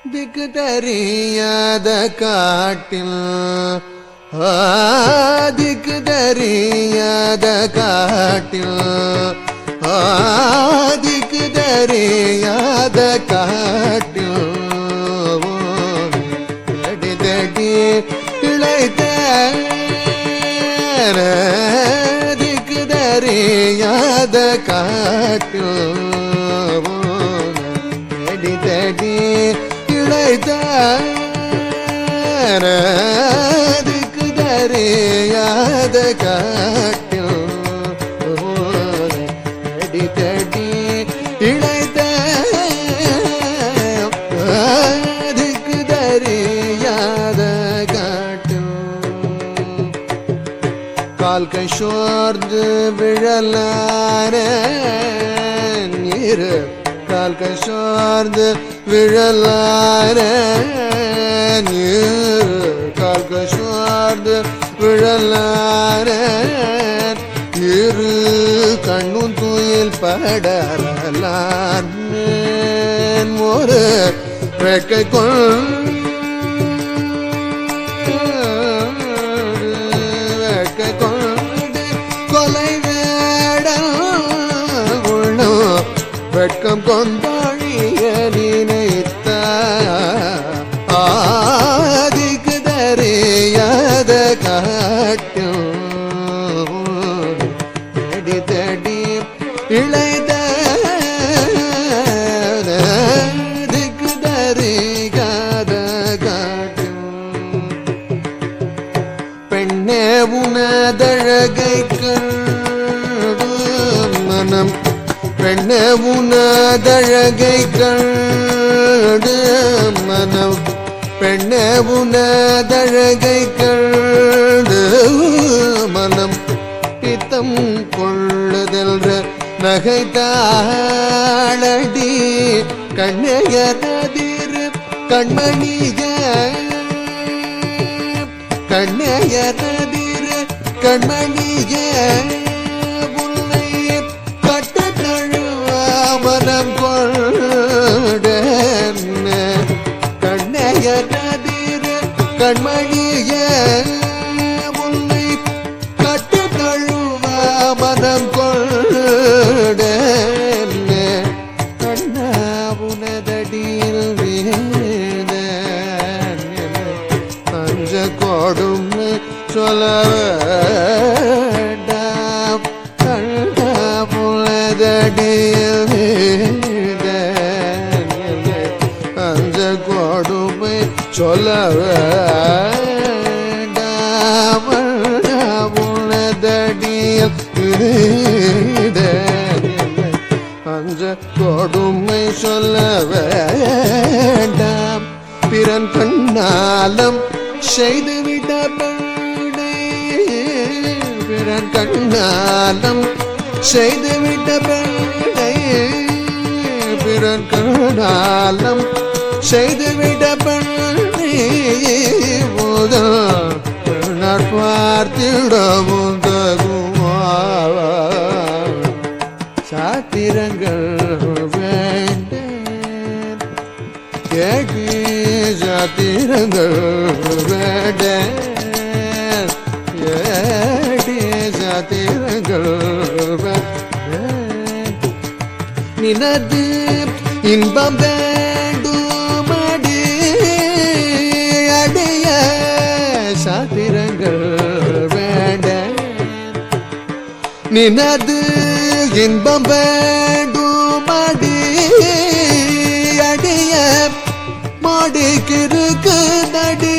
திக்கு தெரியாத காட்டில் ஆ, திக்கு தெரியாத காட்டில் ஆ, திக்கு தெரியாத காட்டில் தடி தடி இழைத்த திக்கு தெரியாத காட்டில் தடி தடி இழைத்த திக்கு தெரியாத காட்டில் தடி தடி இழைத்த திக்கு தெரியாத காட்டில் கால்கை சோர்ந்து விழலான நீர் கால்கை சோர்ந்து விழலான நீர் கால்கை சோர்ந்து விழலான இரு கண்ணும் தூயில் படரலான் ஒரு ரெக்கை கொண்டு கொண்டு கொலை வேடம் உள்ளம் வெட்கம் கொண்டாழிய நினைத்த ஆதிக்கு தெரியாத காட்டும் தேடி தேடி இளைத திக்கு தெரியாத காட்டும் பெண்ணே உனதழகை கண்டு மனம் பெண்ணே உனதழகை கண்டு மனம் பெண்ணே உனதழகை கண்டு மனம் பித்தம் கொள்ளுதென்ற நகைத்தாளடி கண்ணையதிரு கண்மணிய கண்ணையதிரு கண்மணிய உன்னை கட்ட மனம் கொண்ட கண்ணையதிரு கண்மணிய உன்னை கட்ட மனம் கொண்ட கண்ணா உனதடியில் வீழ்ந்த அஞ்ச கோடும் சொல்ல வேண்டாம் கண்ணா உனதடியில் வீழ்ந்த அஞ்ச கொடுமை சொல்ல வேண்டாம் உனதடியில் வீழ்ந்த அஞ்ச கொடுமை சொல்ல வேண்டாம் பிறன் கண்ணாலம் செய்துவிட்ட பெண்ணை பிறன் கண்ணாலம் செய்துவிட்ட பெண்ணை பிறன் கண்ணாலம் செய்துவிட்ட பெண்ணை முதல் பார்த்திடவும் தகுமா சாத்திரங்கள் வேண்டேன் கேட்டி சாத்திரங்கள் வேண்டேன் கேட்டி சாத்திரங்கள் வேண்டேன் நினது இன்பம் வேண்டுமடி அடைய சாத்திரங்கள் வேண்டேன் நினது இன்பம் வேண்டுமடி அடிய மாடிக்கிருக்கு நடி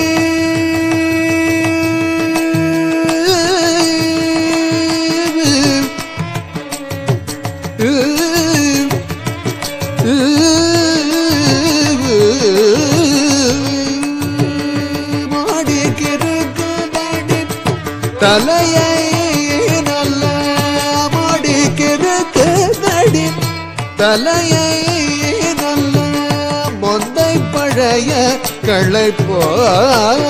மாடிக்கிருக்கு நடி தலையை நல்ல முடிக்கிறது நடி தலையை நல்ல மொந்தை பழைய களை போல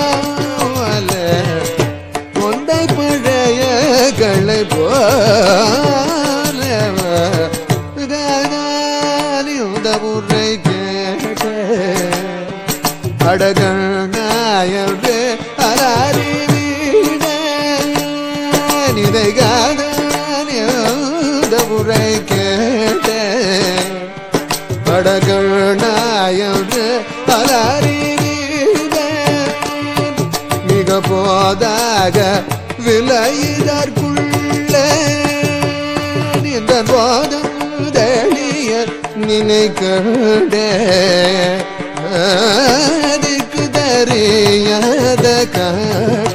மொந்தை பழைய களை போல உதவுரை கேட்ட அடகண்ணாயன்று அலாரிட நிதைகாத உரை கேட்ட அடகண்ணாயன்று அலாரிட மிக போதாக விலையிதற்குள்ள இந்த போதம் தெளிய நினைக்கண்டே அதுக்கு தெரியாத காட